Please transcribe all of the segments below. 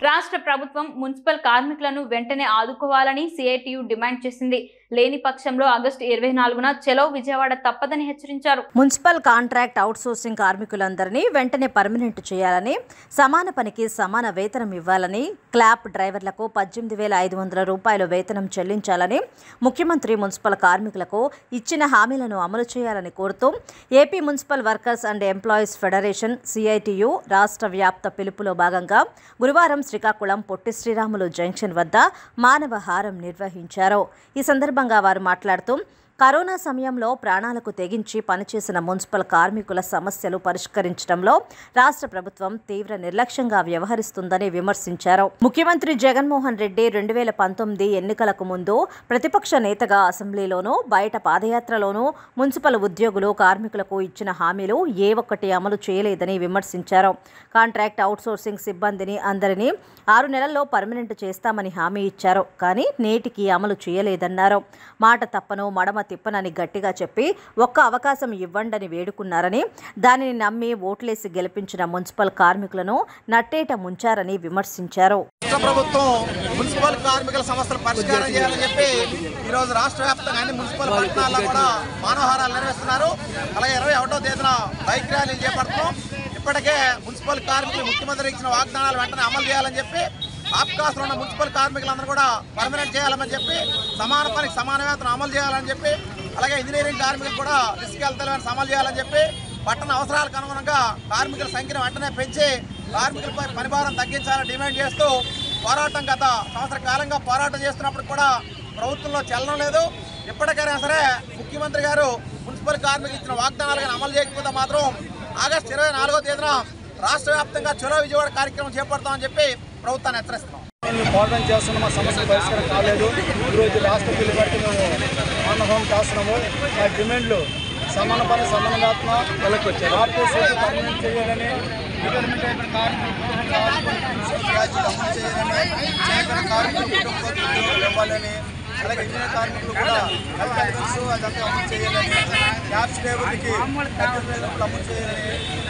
రాష్ట్ర ప్రభుత్వం మున్సిపల్ కార్మికులను వెంటనే ఆదుకోవాలని సిఐటియు డిమాండ్ చేసింది లేని పక్షంలో ఆగస్టు ఇరవై నాలుగున చెలో విజయవాడ తప్పదని హెచ్చరించారు మున్సిపల్ కాంట్రాక్ట్ అవుట్సోర్సింగ్ కార్మికులందరినీ వెంటనే పర్మనెంట్ చేయాలని సమాన పనికి సమాన వేతనం ఇవ్వాలని క్లాప్ డ్రైవర్లకు పద్దెనిమిది వేల ఐదు వందల రూపాయల వేతనం చెల్లించాలని ముఖ్యమంత్రి మున్సిపల్ కార్మికులకు ఇచ్చిన హామీలను అమలు చేయాలని కోరుతూ AP municipal workers and employees federation CITU రాష్ట్ర వ్యాప్త పిలుపులో భాగంగా గురువారం శ్రీకాకుళం పొట్టి శ్రీరాములు జంక్షన్ వద్ద మానవ హారం నిర్వహించారు ఈ సందర్భంగా వారు మాట్లాడుతూ కరోనా సమయంలో ప్రాణాలకు తెగించి పనిచేసిన మున్సిపల్ కార్మికుల సమస్యలు పరిష్కరించడంలో రాష్ట్ర ప్రభుత్వం తీవ్ర నిర్లక్ష్యంగా వ్యవహరిస్తుందని విమర్శించారు ముఖ్యమంత్రి జగన్మోహన్ రెడ్డి రెండు వేల పంతొమ్మిది ఎన్నికలకు ముందు ప్రతిపక్ష నేతగా అసెంబ్లీలోనూ బయట పాదయాత్రలోనూ మున్సిపల్ ఉద్యోగులు కార్మికులకు ఇచ్చిన హామీలు ఏ ఒక్కటి అమలు చేయలేదని విమర్శించారు కాంట్రాక్ట్ అవుట్సోర్సింగ్ సిబ్బందిని అందరినీ ఆరు నెలల్లో పర్మనెంట్ చేస్తామని హామీ ఇచ్చారు కానీ నేటికి అమలు చేయలేదన్నారు మాట తప్పను మడమ తిప్పనని గట్టిగా చెప్పి ఒక్క అవకాశం ఇవ్వండని వేడుకున్నారని దానిని నమ్మి ఓట్లేసి గెలిపించిన మున్సిపల్ కార్మికులను నట్టేట ముంచారని విమర్శించారు రాష్ట్ర ప్రభుత్వం మున్సిపల్ కార్మికుల సమస్యలు పరిష్కారం చేయాలని చెప్పి ఈరోజు రాష్ట్ర వ్యాప్తంగా అన్ని మున్సిపల్ పట్టణాల్లో కూడా మానవహారాలు నిర్వహిస్తున్నారు అలాగే ఇరవై ఒకటో తేదీన బైక్ ర్యాలీలు చేపడుతున్నాం ఇప్పటికే మున్సిపల్ కార్మికులు ముఖ్యమంత్రి ఇచ్చిన వాగ్దానాలు వెంటనే అమలు చేయాలని చెప్పి ఆప్కాస్లో ఉన్న మున్సిపల్ కార్మికులందరూ కూడా పర్మనెంట్ చేయాలని చెప్పి సమాన పనికి సమాన వేతనం అమలు చేయాలని చెప్పి అలాగే ఇంజనీరింగ్ కార్మికులు కూడా రిస్క్ హెల్త్ అమలు చేయాలని చెప్పి పట్టణ అవసరాలకు అనుగుణంగా కార్మికుల సంఖ్యను వెంటనే పెంచి కార్మికులపై పనిభారం తగ్గించాలని డిమాండ్ చేస్తూ పోరాటం గత సంవత్సర కాలంగా పోరాటం చేస్తున్నప్పుడు కూడా ప్రభుత్వంలో చలనం లేదు ఇప్పటికైనా సరే ముఖ్యమంత్రి గారు మున్సిపల్ కార్మికులు ఇచ్చిన వాగ్దానాలు కానీ అమలు చేయకపోతే మాత్రం ఆగస్టు ఇరవై నాలుగో తేదీన రాష్ట్ర వ్యాప్తంగా చలో విజయవాడ కార్యక్రమం చేపడతామని చెప్పి ప్రభుత్వాన్ని హెచ్చరిస్తున్నాం మేము పోరాటం చేస్తున్న మా సమస్య పరిష్కారం కాలేదు ఈరోజు రాష్ట్ర బిల్లు బట్టి మేము ఆందోళన చేస్తున్నాము మా డిమాండ్లు సమాన పని సమాన వేతన వాళ్ళకి వచ్చారు ఆర్టీసీ పర్మనెంట్ చేయాలని రిటైర్మెంట్ అయిన కార్మికులకు ఛార్జీలు అమలు చేయాలని చేయగల కార్మికులకు కుటుంబ ఉద్యోగులు ఇవ్వాలని అలాగే ఇంజనీర్ కార్మికులు కూడా హెల్త్ బెనిఫిట్స్ అదంతా అమలు చేయాలని క్యాబ్స్ డ్రైవర్లకి హెల్త్ బెనిఫిట్లు అమలు చేయాలని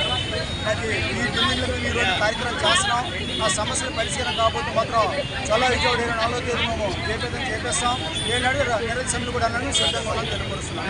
అది ఈ డిమాండ్లకు ఈ రోజు కార్యక్రమం చేస్తున్నాం ఆ సమస్యలు పరిష్కారం కాకపోతే మాత్రం చాలా విజయవాడ ఇరవై నాలుగో తేదీ మేము చేపేద్దాం చేపేస్తాం ఏనాడు నిరసనలు కూడా సిద్ధంగా ఉన్నాం తెలియపరుస్తున్నాం